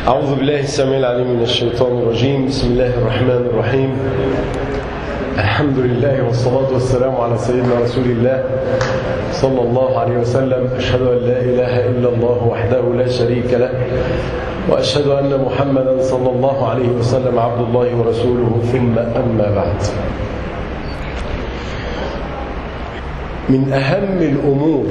أعوذ بالله السميع العليم من الشيطان الرجيم بسم الله الرحمن الرحيم الحمد لله والصلاة والسلام على سيدنا رسول الله صلى الله عليه وسلم أشهد أن لا إله إلا الله وحده لا شريك له وأشهد أن محمدا صلى الله عليه وسلم عبد الله ورسوله ثم أما بعد من أهم الأمور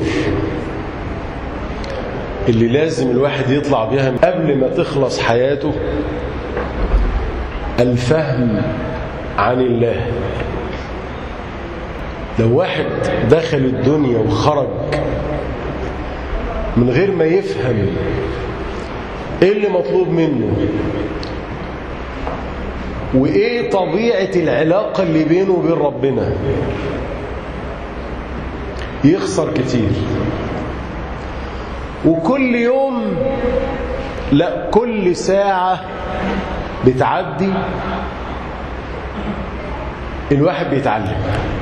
اللي لازم الواحد يطلع بها قبل ما تخلص حياته الفهم عن الله لو واحد دخل الدنيا وخرج من غير ما يفهم ايه اللي مطلوب منه وايه طبيعة العلاقة اللي بينه وبين ربنا يخسر كتير وكل يوم لا كل ساعة بتعدي الواحد بيتعلم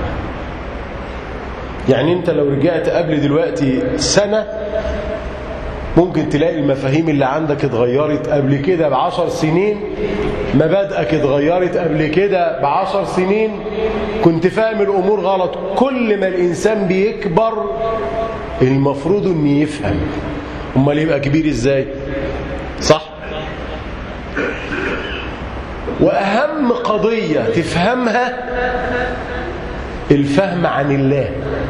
يعني انت لو رجعت قبل دلوقتي سنة ممكن تلاقي المفاهيم اللي عندك اتغيرت قبل كده بعشر سنين مبادئك اتغيرت قبل كده بعشر سنين كنت فاهم الأمور غلط كل ما الإنسان بيكبر المفروض أن يفهم امال يبقى كبير ازاي صح واهم قضيه تفهمها الفهم عن الله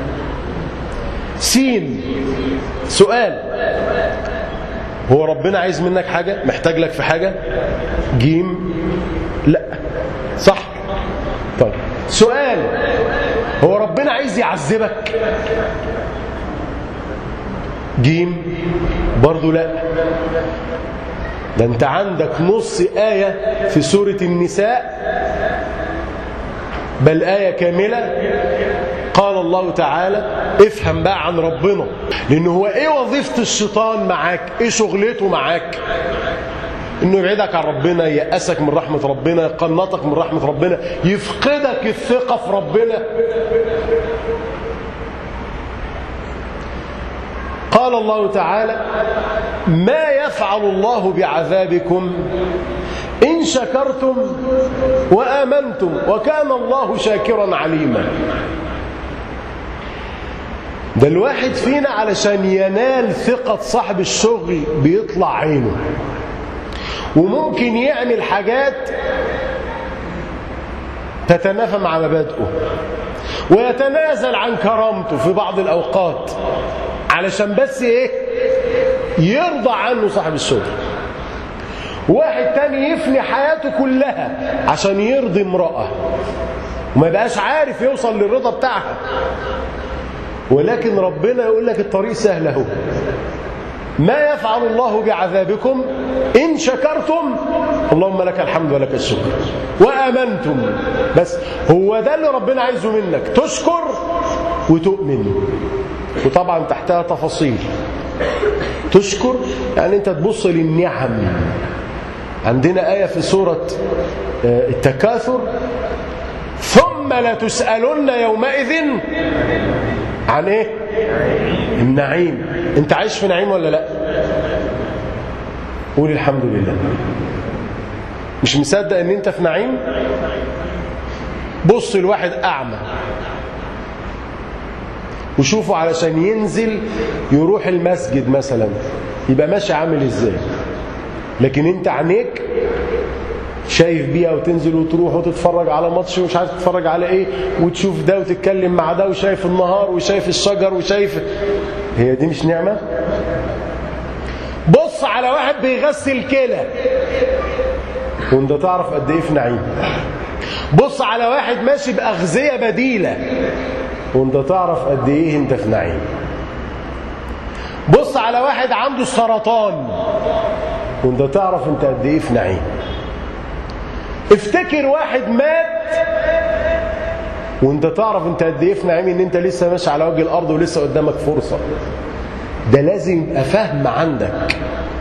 سين سؤال هو ربنا عايز منك حاجه محتاج لك في حاجه جيم لا صح طيب سؤال هو ربنا عايز يعذبك جيم برضو لا ده انت عندك نص آية في سورة النساء بل آية كاملة قال الله تعالى افهم بقى عن ربنا لأنه هو ايه وظيفة الشيطان معاك ايه شغلته معاك انه يبعدك عن ربنا يأسك من رحمة ربنا يقنطك من رحمة ربنا يفقدك الثقة في ربنا قال الله تعالى ما يفعل الله بعذابكم إن شكرتم وآمنتم وكان الله شاكرا عليما ده الواحد فينا علشان ينال ثقة صاحب الشغل بيطلع عينه وممكن يعمل حاجات تتنافى مع مبادئه ويتنازل عن كرامته في بعض الأوقات علشان بس ايه يرضى عنه صاحب الشغل واحد تاني يفني حياته كلها عشان يرضي امرأة وما يبقاش عارف يوصل للرضا بتاعها ولكن ربنا يقول لك الطريق سهل اهو ما يفعل الله بعذابكم إن شكرتم اللهم لك الحمد ولك الشكر وآمنتم بس هو ده اللي ربنا عايزه منك تشكر وتؤمن وطبعا تحتها تفاصيل تشكر يعني انت تبص للنعم عندنا آية في سورة التكاثر ثم لتسألن يومئذ عن ايه النعيم انت عايش في نعيم ولا لا قول الحمد لله مش مصدق ان انت في نعيم بص الواحد اعمى وشوفوا علشان ينزل يروح المسجد مثلا يبقى ماشي عامل ازاي لكن انت عينيك شايف بيها وتنزل وتروح وتتفرج على ماتش ومش عارف تتفرج على ايه وتشوف ده وتتكلم مع ده وشايف النهار وشايف الشجر وشايف هي دي مش نعمة بص على واحد بيغسل كلى وانت تعرف قد ايه في نعيم بص على واحد ماشي بأغذية بديلة وانت تعرف قد ايه انت في نعيم بص على واحد عنده السرطان وانت تعرف انت قد ايه في نعيم افتكر واحد مات وانت تعرف انت قد ايه في نعيم ان انت لسه ماشي على وجه الارض ولسه قدامك فرصه ده لازم يبقى فهم عندك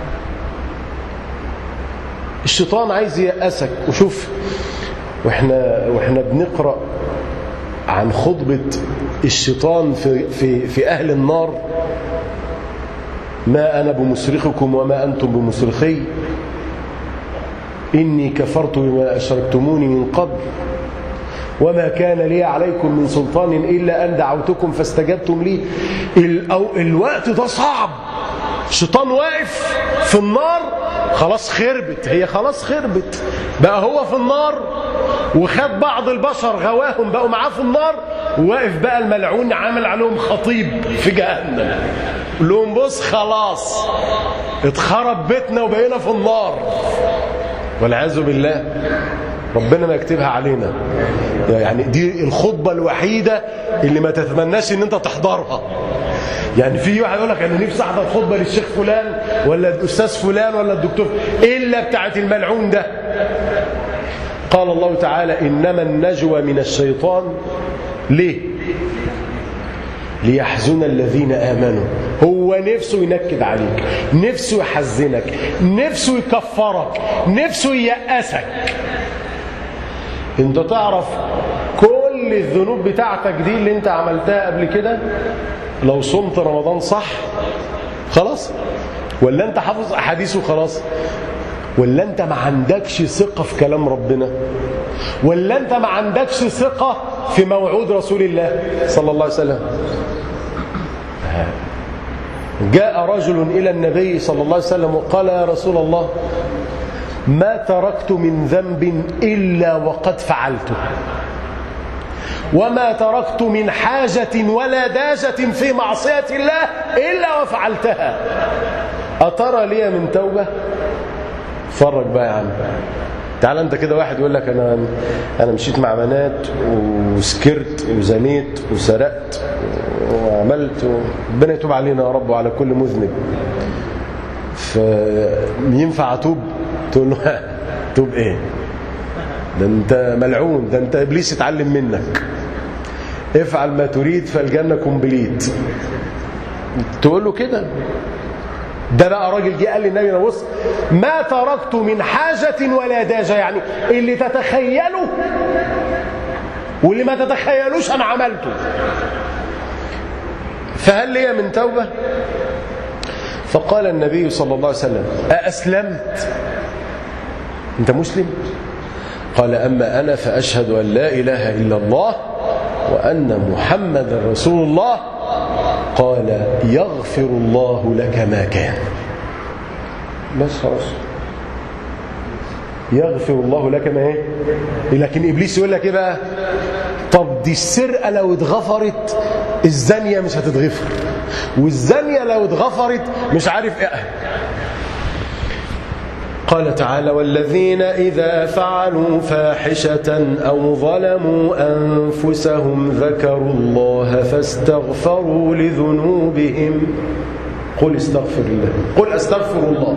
الشيطان عايز ييأسك وشوف واحنا واحنا بنقرا عن خطبه الشيطان في في في اهل النار ما انا بمصرخكم وما انتم بمصرخي إني كفرت بما أشركتموني من قبل وما كان لي عليكم من سلطان إلا أن دعوتكم فاستجبتم لي الوقت ده صعب الشيطان واقف في النار خلاص خربت هي خلاص خربت بقى هو في النار وخد بعض البشر غواهم بقوا معاه في النار وواقف بقى الملعون عامل عليهم خطيب في جهنم لهم بص خلاص اتخرب بيتنا وبقينا في النار والعياذ بالله ربنا ما يكتبها علينا يعني دي الخطبة الوحيدة اللي ما تتمناش ان انت تحضرها يعني في واحد يقول لك انا نفسي احضر خطبه للشيخ فلان ولا الاستاذ فلان ولا الدكتور الا بتاعه الملعون ده قال الله تعالى انما النجوى من الشيطان ليه ليحزن الذين امنوا هو نفسه ينكد عليك نفسه يحزنك نفسه يكفرك نفسه ييأسك انت تعرف كل الذنوب بتاعتك دي اللي انت عملتها قبل كده لو صمت رمضان صح خلاص ولا انت حافظ احاديثه خلاص ولا انت ما عندكش ثقة في كلام ربنا ولا انت ما عندكش ثقة في موعود رسول الله صلى الله عليه وسلم جاء رجل إلى النبي صلى الله عليه وسلم وقال يا رسول الله ما تركت من ذنب إلا وقد فعلته وما تركت من حاجة ولا داجة في معصية الله إلا وفعلتها أترى لي من توبة فرج بقى يا عم تعال انت كده واحد يقول لك انا انا مشيت مع بنات وسكرت وزنيت وسرقت وعملت ربنا يتوب علينا يا رب وعلى كل مذنب فينفع اتوب تقول له توب ايه ده انت ملعون ده انت ابليس اتعلم منك افعل ما تريد فالجنه كومبليت تقول له كده ده بقى راجل جه قال للنبي بص ما تركت من حاجة ولا داجة يعني اللي تتخيله واللي ما تتخيلوش أنا عملته فهل لي من توبة فقال النبي صلى الله عليه وسلم أأسلمت أنت مسلم قال أما أنا فأشهد أن لا إله إلا الله وأن محمد رسول الله قال يغفر الله لك ما كان بس خلاص يغفر الله لك ما ايه لكن ابليس يقول لك ايه بقى طب دي السرقه لو اتغفرت الزانيه مش هتتغفر والزانيه لو اتغفرت مش عارف ايه قال تعالى والذين إذا فعلوا فاحشة أو ظلموا أنفسهم ذكروا الله فاستغفروا لذنوبهم قل استغفر الله قل استغفر الله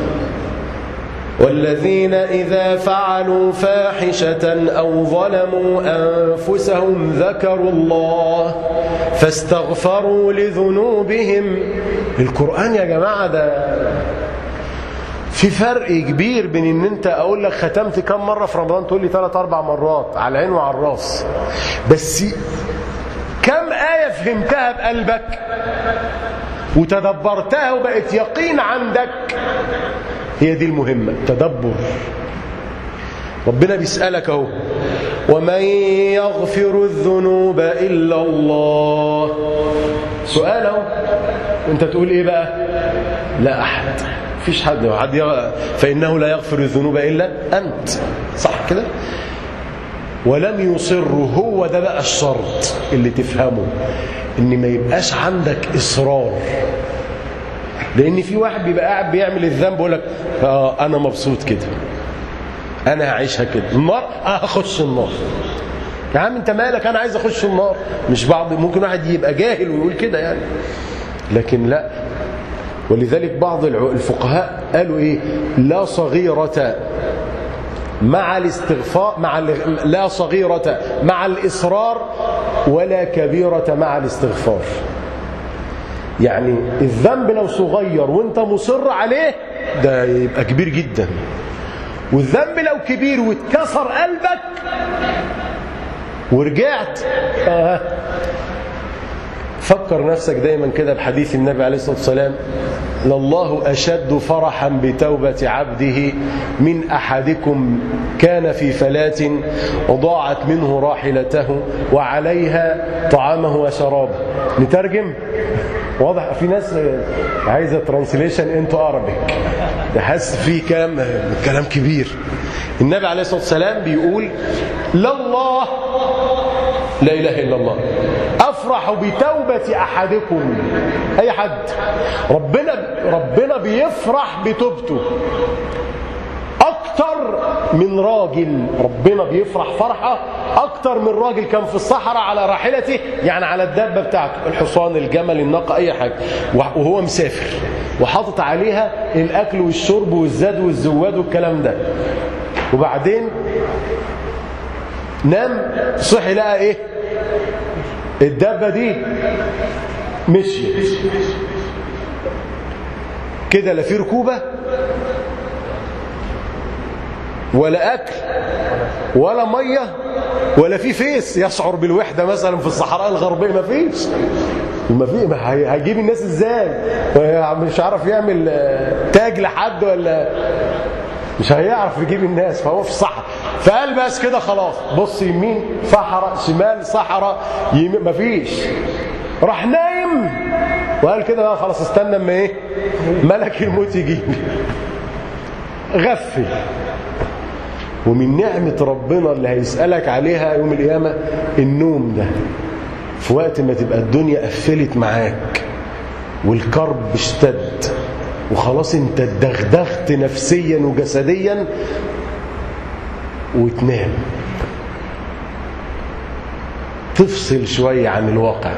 والذين إذا فعلوا فاحشة أو ظلموا أنفسهم ذكروا الله فاستغفروا لذنوبهم القرآن يا جماعة ده في فرق كبير بين ان انت اقول لك ختمت كم مره في رمضان تقول لي ثلاث اربع مرات على العين وعلى الراس بس كم ايه فهمتها بقلبك وتدبرتها وبقت يقين عندك هي دي المهمه تدبر ربنا بيسالك اهو ومن يغفر الذنوب الا الله سؤال اهو انت تقول ايه بقى لا احد فيش حد حد يغ... فإنه لا يغفر الذنوب إلا أنت صح كده ولم يصر هو ده بقى الشرط اللي تفهمه ان ما يبقاش عندك اصرار لان في واحد بيبقى قاعد بيعمل الذنب يقول لك آه انا مبسوط كده انا هعيشها كده النار آه هخش النار يا عم انت مالك انا عايز اخش النار مش بعض ممكن واحد يبقى جاهل ويقول كده يعني لكن لا ولذلك بعض الفقهاء قالوا ايه لا صغيرة مع الاستغفار مع لا صغيرة مع الإصرار ولا كبيرة مع الاستغفار يعني الذنب لو صغير وانت مصر عليه ده يبقى كبير جدا والذنب لو كبير واتكسر قلبك ورجعت آه فكر نفسك دايما كده بحديث النبي عليه الصلاة والسلام لله أشد فرحا بتوبة عبده من أحدكم كان في فلاة وضاعت منه راحلته وعليها طعامه وشرابه نترجم واضح في ناس عايزة ترانسليشن انتو ارابيك ده حاسس في كلام كلام كبير النبي عليه الصلاة والسلام بيقول لله لا إله إلا الله أفرح بتوبة أحدكم أي حد ربنا ربنا بيفرح بتوبته أكتر من راجل ربنا بيفرح فرحة أكتر من راجل كان في الصحراء على راحلته يعني على الدابة بتاعته الحصان الجمل الناقة أي حاجة وهو مسافر وحاطط عليها الأكل والشرب والزاد والزواد والكلام ده وبعدين نام صحي لقى ايه الدابه دي مشيت كده لا في ركوبه ولا اكل ولا ميه ولا في فيس يشعر بالوحده مثلا في الصحراء الغربيه ما فيش ما في ما هيجيب الناس ازاي مش عارف يعمل تاج لحد ولا مش هيعرف يجيب الناس فهو في الصحراء فقال بس كده خلاص بص يمين صحراء شمال صحراء يمين مفيش راح نايم وقال كده بقى خلاص استنى اما ايه ملك الموت يجي غفل ومن نعمة ربنا اللي هيسألك عليها يوم القيامة النوم ده في وقت ما تبقى الدنيا قفلت معاك والكرب اشتد وخلاص انت اتدغدغت نفسيا وجسديا وتنام تفصل شوية عن الواقع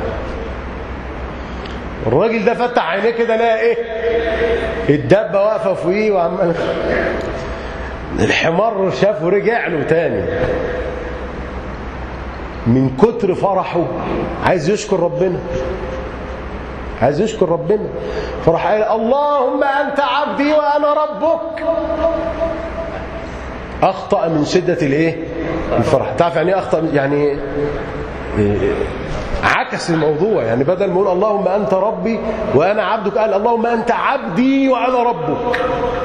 الراجل ده فتح عينيه كده لقى ايه الدبه واقفه فوقيه وعمال الحمار شافه رجع له تاني من كتر فرحه عايز يشكر ربنا عايز يشكر ربنا فراح قال اللهم انت عبدي وانا ربك اخطا من شده الايه الفرح تعرف يعني ايه اخطا يعني إيه عكس الموضوع يعني بدل ما يقول اللهم انت ربي وانا عبدك قال اللهم انت عبدي وانا ربك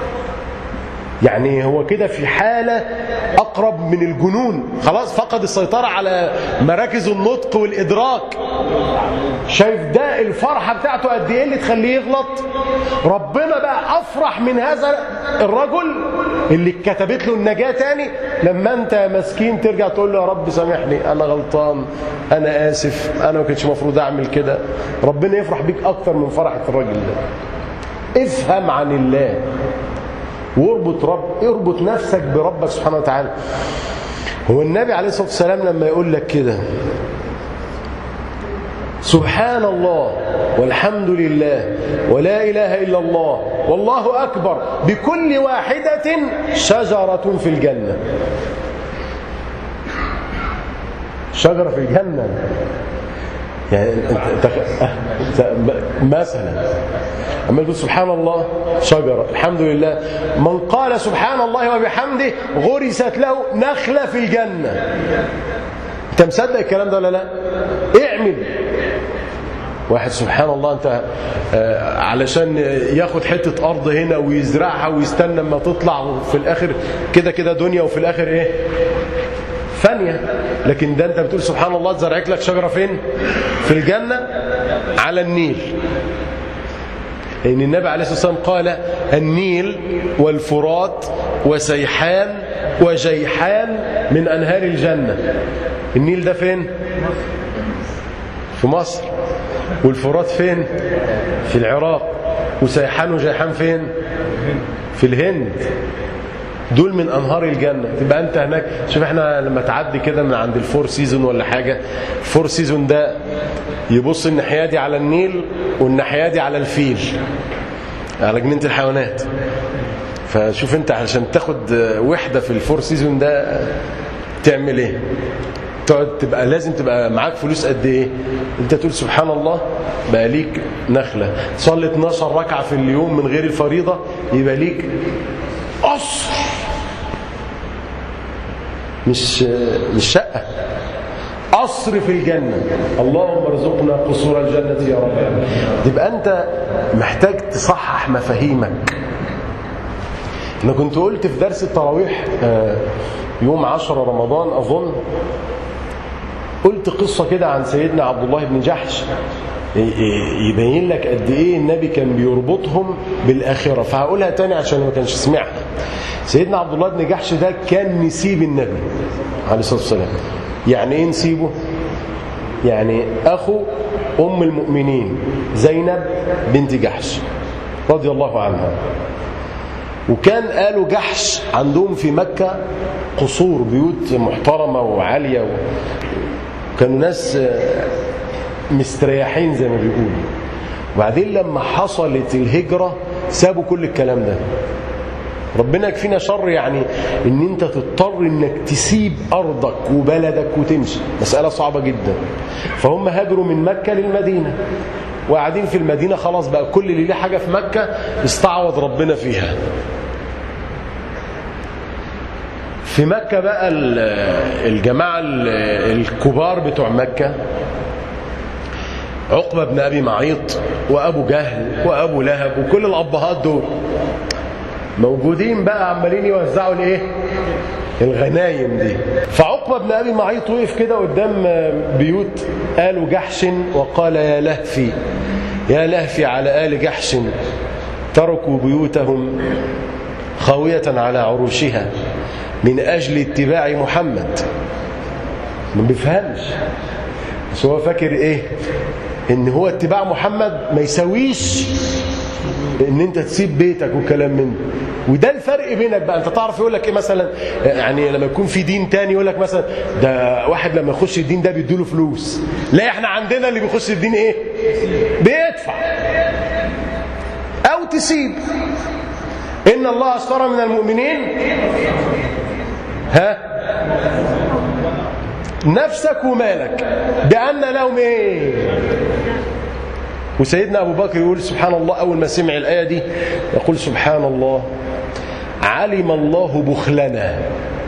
يعني هو كده في حالة أقرب من الجنون خلاص فقد السيطرة على مراكز النطق والإدراك شايف ده الفرحة بتاعته قد إيه اللي تخليه يغلط ربنا بقى أفرح من هذا الرجل اللي كتبت له النجاة تاني لما أنت مسكين ترجع تقول له يا رب سامحني أنا غلطان أنا آسف أنا ما كنتش المفروض أعمل كده ربنا يفرح بيك أكتر من فرحة الراجل ده افهم عن الله واربط رب اربط نفسك بربك سبحانه وتعالى هو النبي عليه الصلاة والسلام لما يقول لك كده سبحان الله والحمد لله ولا إله إلا الله والله أكبر بكل واحدة شجرة في الجنة شجرة في الجنة يعني انت انت مثلا اما تقول سبحان الله شجره الحمد لله من قال سبحان الله وبحمده غرست له نخله في الجنه انت مصدق الكلام ده ولا لا اعمل واحد سبحان الله انت آه علشان ياخد حته ارض هنا ويزرعها ويستنى اما تطلع وفي الاخر كده كده دنيا وفي الاخر ايه ثانية لكن ده انت بتقول سبحان الله تزرعك لك شجرة فين في الجنة على النيل لأن النبي عليه الصلاة والسلام قال النيل والفرات وسيحان وجيحان من أنهار الجنة النيل ده فين في مصر والفرات فين في العراق وسيحان وجيحان فين في الهند دول من انهار الجنه تبقى انت هناك شوف احنا لما تعدي كده من عند الفور سيزون ولا حاجه الفور سيزون ده يبص الناحيه دي على النيل والناحيه دي على الفيل على جنينه الحيوانات فشوف انت علشان تاخد وحده في الفور سيزون ده تعمل ايه تقعد تبقى لازم تبقى معاك فلوس قد ايه انت تقول سبحان الله بقى ليك نخله تصلي 12 ركعه في اليوم من غير الفريضه يبقى ليك قصر مش مش شقة قصر في الجنة اللهم ارزقنا قصور الجنة يا رب تبقى أنت محتاج تصحح مفاهيمك أنا كنت قلت في درس التراويح يوم عشر رمضان أظن قلت قصة كده عن سيدنا عبد الله بن جحش يبين لك قد ايه النبي كان بيربطهم بالاخره فهقولها تاني عشان ما كانش سمعها سيدنا عبد الله بن جحش ده كان نسيب النبي عليه الصلاه والسلام يعني ايه نسيبه يعني اخو ام المؤمنين زينب بنت جحش رضي الله عنها وكان قالوا جحش عندهم في مكة قصور بيوت محترمة وعالية وكانوا ناس مستريحين زي ما بيقولوا وبعدين لما حصلت الهجرة سابوا كل الكلام ده ربنا يكفينا شر يعني ان انت تضطر انك تسيب ارضك وبلدك وتمشي مسألة صعبة جدا فهم هاجروا من مكة للمدينة وقاعدين في المدينة خلاص بقى كل اللي ليه حاجة في مكة استعوض ربنا فيها في مكة بقى الجماعة الكبار بتوع مكة عقبة بن أبي معيط وأبو جهل وأبو لهب وكل الأبهات دول موجودين بقى عمالين يوزعوا الايه الغنايم دي فعقبة بن أبي معيط وقف كده قدام بيوت آل جحش وقال يا لهفي يا لهفي على آل جحش تركوا بيوتهم خاوية على عروشها من أجل اتباع محمد ما بيفهمش بس هو فاكر ايه ان هو اتباع محمد ما يساويش ان انت تسيب بيتك وكلام من وده الفرق بينك بقى انت تعرف يقول لك ايه مثلا يعني لما يكون في دين تاني يقول لك مثلا ده واحد لما يخش الدين ده بيديله فلوس لا احنا عندنا اللي بيخش الدين ايه بيدفع او تسيب ان الله اشترى من المؤمنين ها نفسك ومالك بأن لهم ايه وسيدنا أبو بكر يقول سبحان الله أول ما سمع الآية دي يقول سبحان الله علم الله بخلنا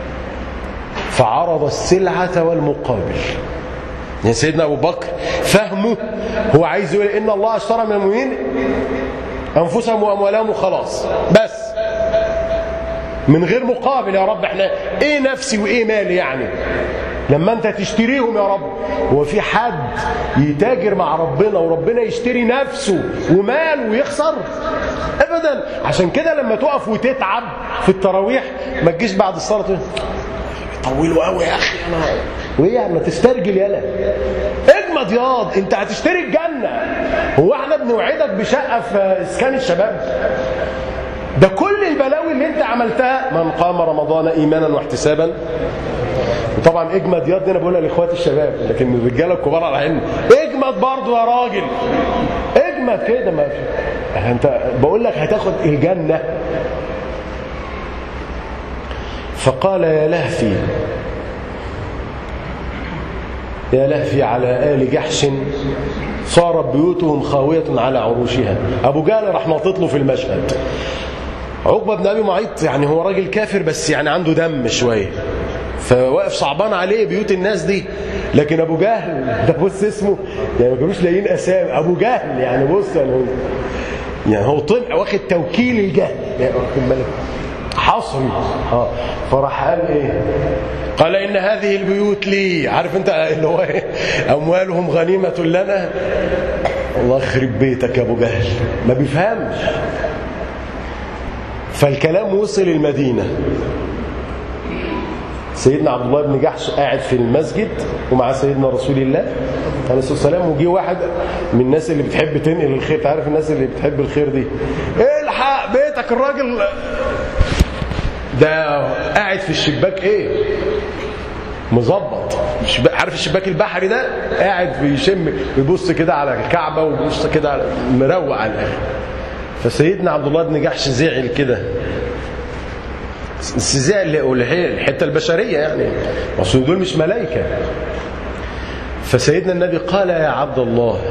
فعرض السلعة والمقابل يعني سيدنا أبو بكر فهمه هو عايز يقول إن الله اشترى من المؤمنين أنفسهم وأموالهم وخلاص بس من غير مقابل يا رب احنا ايه نفسي وايه مالي يعني لما انت تشتريهم يا رب هو في حد يتاجر مع ربنا وربنا يشتري نفسه ومال ويخسر ابدا عشان كده لما تقف وتتعب في التراويح ما تجيش بعد الصلاه تقول طولوا قوي يا اخي انا وايه يعني ما تسترجل يالا اجمد ياض انت هتشتري الجنه هو احنا بنوعدك بشقه في اسكان الشباب ده كل البلاوي اللي انت عملتها من قام رمضان ايمانا واحتسابا وطبعا اجمد ياض دي انا بقولها لاخواتي الشباب لكن الرجاله الكبار على عيني اجمد برضه يا راجل اجمد كده ما في انت بقول لك هتاخد الجنه فقال يا لهفي يا لهفي على آل جحش صارت بيوتهم خاوية على عروشها أبو جهل راح ناطط له في المشهد عقبة بن أبي معيط يعني هو راجل كافر بس يعني عنده دم شوية فواقف صعبان عليه بيوت الناس دي لكن أبو جهل ده بص اسمه يعني ما كانوش لاقيين أسامي أبو جهل يعني بص يعني هو يعني هو طلع واخد توكيل الجهل يعني واخد بالك حصري اه فراح قال ايه قال ان هذه البيوت لي عارف انت اللي هو ايه اموالهم غنيمه لنا الله يخرب بيتك يا ابو جهل ما بيفهمش فالكلام وصل المدينه سيدنا عبد الله بن جحش قاعد في المسجد ومع سيدنا رسول الله عليه الصلاه والسلام وجي واحد من الناس اللي بتحب تنقل الخير تعرف الناس اللي بتحب الخير دي الحق بيتك الراجل ده قاعد في الشباك ايه مظبط عارف الشباك البحري ده قاعد بيشم بيبص كده على الكعبه وبيبص كده على مروق على الاخر فسيدنا عبد الله بن جحش زعل كده زعل الحته البشريه يعني اصل دول مش ملائكه فسيدنا النبي قال يا عبد الله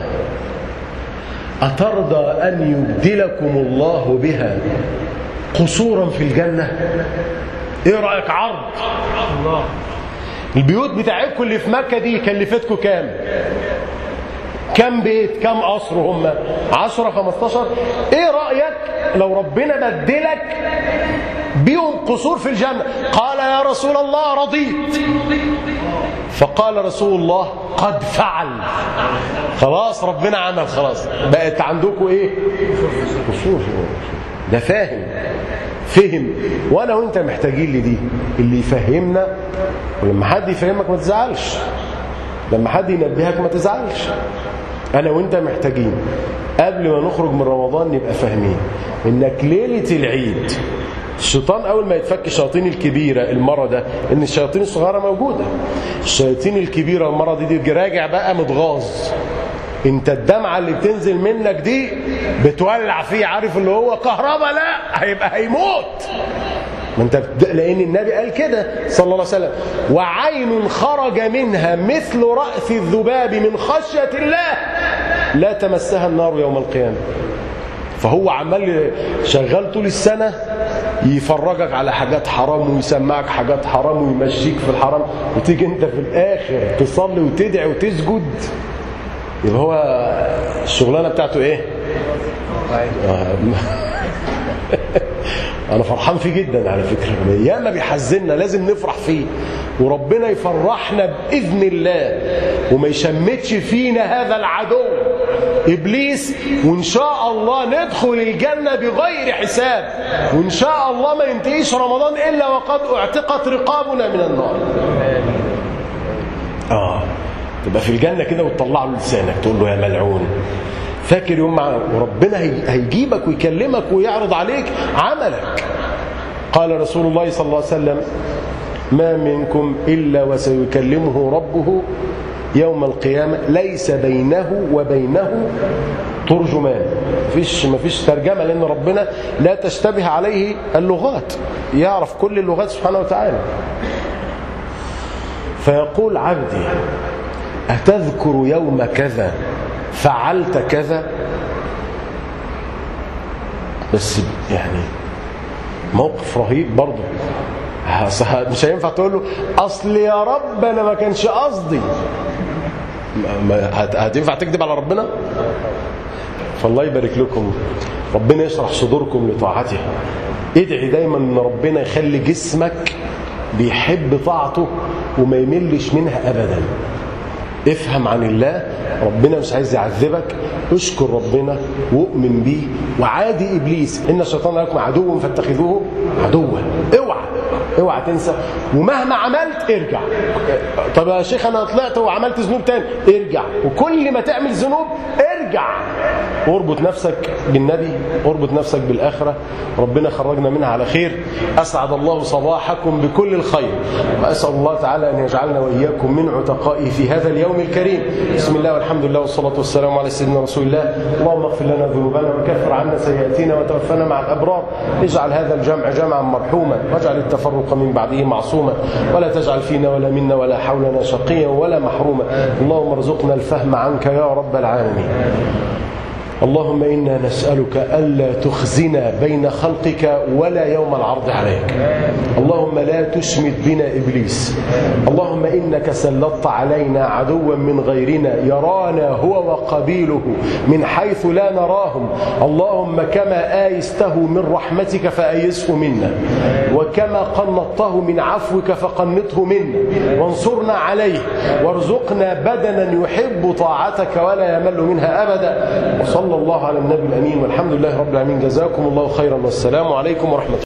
أترضى أن يبدلكم الله بها قصورا في الجنة ايه رأيك عرض الله البيوت بتاعتكم اللي في مكة دي كلفتكم كام كم بيت كم قصر هم 10 15 ايه رأيك لو ربنا بدلك بيهم قصور في الجنة قال يا رسول الله رضيت فقال رسول الله قد فعل خلاص ربنا عمل خلاص بقت عندكم ايه قصور ده فاهم فهم وانا وانت محتاجين لدي اللي يفهمنا ولما حد يفهمك ما تزعلش لما حد ينبهك ما تزعلش انا وانت محتاجين قبل ما نخرج من رمضان نبقى فاهمين انك ليله العيد الشيطان اول ما يتفك الشياطين الكبيره المره ده ان الشياطين الصغيره موجوده الشياطين الكبيره المره دي, دي راجع بقى متغاظ انت الدمعه اللي بتنزل منك دي بتولع فيه عارف اللي هو كهرباء لا هيبقى هيموت ما انت لان النبي قال كده صلى الله عليه وسلم وعين خرج منها مثل راس الذباب من خشيه الله لا تمسها النار يوم القيامه فهو عمال شغال طول السنه يفرجك على حاجات حرام ويسمعك حاجات حرام ويمشيك في الحرام وتيجي انت في الاخر تصلي وتدعي وتسجد يبقى هو الشغلانه بتاعته ايه انا فرحان فيه جدا على فكره ياما بيحزننا لازم نفرح فيه وربنا يفرحنا باذن الله وما يشمتش فينا هذا العدو ابليس وان شاء الله ندخل الجنه بغير حساب وان شاء الله ما ينتهيش رمضان الا وقد اعتقت رقابنا من النار اه تبقى في الجنه كده وتطلع له لسانك تقول له يا ملعون فاكر يوم مع وربنا هيجيبك ويكلمك ويعرض عليك عملك قال رسول الله صلى الله عليه وسلم ما منكم إلا وسيكلمه ربه يوم القيامة ليس بينه وبينه ترجمان مفيش مفيش ترجمة لأن ربنا لا تشتبه عليه اللغات يعرف كل اللغات سبحانه وتعالى فيقول عبدي أتذكر يوم كذا فعلت كذا بس يعني موقف رهيب برضه مش هينفع تقول له اصل يا رب انا ما كانش قصدي هتنفع تكذب على ربنا فالله يبارك لكم ربنا يشرح صدوركم لطاعته ادعي دايما ان ربنا يخلي جسمك بيحب طاعته وما يملش منها ابدا افهم عن الله ربنا مش عايز يعذبك اشكر ربنا واؤمن بيه وعادي ابليس ان الشيطان لكم عدو فاتخذوه عدوا اوعى اوعى تنسى ومهما عملت ارجع طب يا شيخ انا طلعت وعملت ذنوب تاني ارجع وكل ما تعمل ذنوب ارجع اربط نفسك بالنبي اربط نفسك بالاخره ربنا خرجنا منها على خير اسعد الله صباحكم بكل الخير واسال الله تعالى ان يجعلنا واياكم من عتقائه في هذا اليوم الكريم بسم الله والحمد لله والصلاه والسلام على سيدنا رسول الله اللهم اغفر لنا ذنوبنا وكفر عنا سيئاتنا وتوفنا مع الابرار اجعل هذا الجمع جمعا مرحوما واجعل التفرق من بعده معصوما ولا تجعل فينا ولا منا ولا حولنا شقيا ولا محروما اللهم ارزقنا الفهم عنك يا رب العالمين اللهم إنا نسألك ألا تخزنا بين خلقك ولا يوم العرض عليك اللهم لا تشمت بنا إبليس اللهم إنك سلطت علينا عدوا من غيرنا يرانا هو وقبيله من حيث لا نراهم اللهم كما آيسته من رحمتك فآيسه منا وكما قنطته من عفوك فقنطه منا وانصرنا عليه وارزقنا بدنا يحب طاعتك ولا يمل منها أبدا وصلى الله على النبي الأمين والحمد لله رب العالمين جزاكم الله خيرا والسلام عليكم ورحمة الله